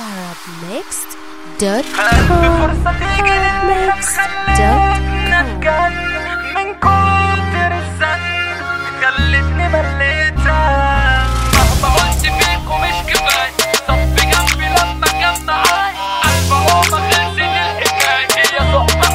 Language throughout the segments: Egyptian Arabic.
tarabmixed.com فرصة تيجي Mixed خلتنا dot com. نتجن من كتر الزن خلتني مليتها مهما قلت فيكم مش كفاية طب جنبي لما كان معاي قلب هو ما خلصت الحكاية هي صحبة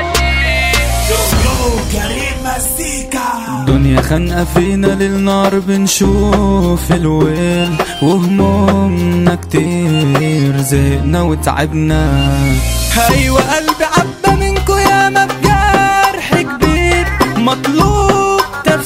حلاتي دنيا خانقة فينا للنار بنشوف الويل وهمومنا كتير زهقنا وتعبنا ايوه قلبي عبى منكو يا ما بجرح كبير مطلوب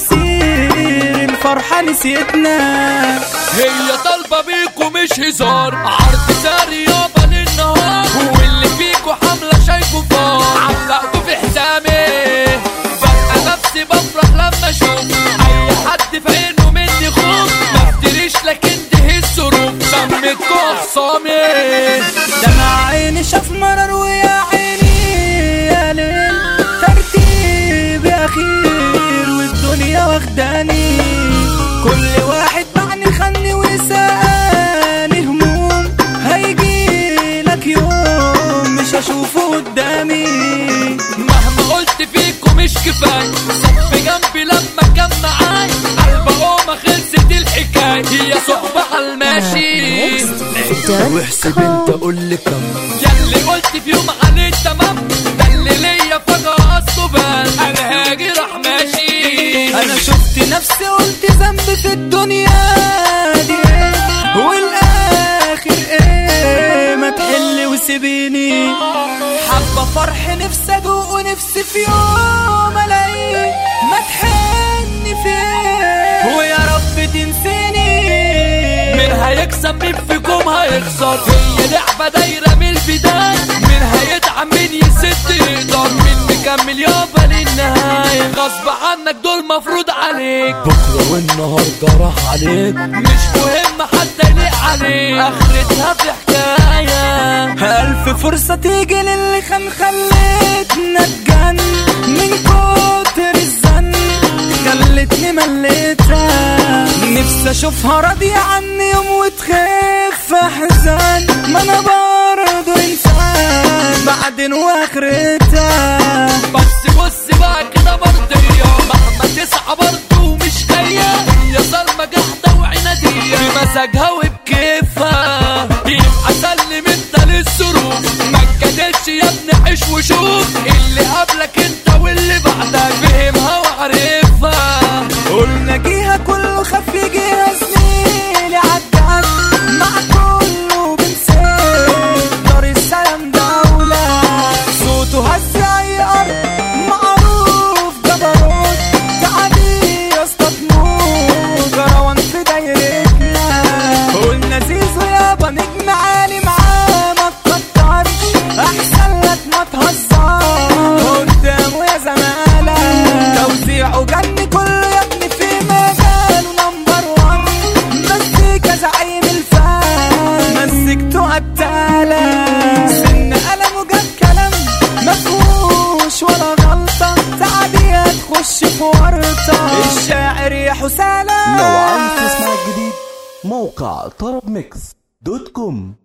تفسير الفرحة نسيتنا هي طالبة بيكو مش هزار عرض ساري يابا للنهار واللي فيكو حملة شايفه فار علقتوا في حسامي ببقى نفسي بفرح لما اشوف اي حد في عينه مني خوف ما افتريش لكن دي الظروف سميتكو اخصامي ده انا عيني شاف مرر ويا عيني يا ليل ترتيب اخير والدنيا واخداني كل واحد معني خني وسأني هموم هيجي لك يوم مش هشوفه قدامي مهما قلت فيكو مش كفاية صف جنبي لما كان معاي قلبه ما خلصت الحكاية هي صحبة على الماشي واحسب انت قول لي كم ياللي قلت في يوم عليه تمام ده اللي ليا فجأة اصله بان انا هاجي راح ماشي انا شفت نفسي قلت ذنب في الدنيا دي ايه والاخر ايه ما تحل وسيبيني حابه فرح نفسي ادوق ونفسي في يوم الاقيه ما تحني فيه ويا رب تنسيني مين هيكسب مين فيكم هيخسر هي لعبة دايرة من البداية مين هيدعم مين يسد يقدر مين مكمل يابا للنهاية غصب عنك دول مفروض عليك بكره والنهارده راح عليك مش مهم حتى يليق عليك اخرتها في حكاية ألف فرصة تيجي للي خان خلتنا اتجن من كتر الزن خلتني مليتها نفسي اشوفها راضية عني يوم وتخف احزان ما انا برضه انسان بعدين واخرتها بس بص بقى كده مرضية مهما تسعى برضه مش جاية هي ظلمة جحدة وعنادية بمزاجها وبكيفها يبقى سلم انت للظروف ما تجادلش يا ابني عيش وشوف اللي قبلك انت واللي بعدك فهمها وعرفها قلنا جيها كله خف يجيها زميلي عداد مع كله بنسيب دار السلام دولة صوته هز اي ارض معروف جبروت تعالي يا اسطى تموت كروان في دايرتنا قلنا زيزو يابا نجم عالي معاه ما تكترش احسن لك ما تهزرش قدامه يا زمالة توزيعه جن كله يا ابني في مجاله نمبر وان مزيكا زعيم الفن مزيكته قتالة سن قلمه جاب كلام مفهوش ولا غلطة تعديها تخش في ورطة الشاعر يا حسالة لو عاوز تسمع الجديد موقع طرب ميكس دوت كوم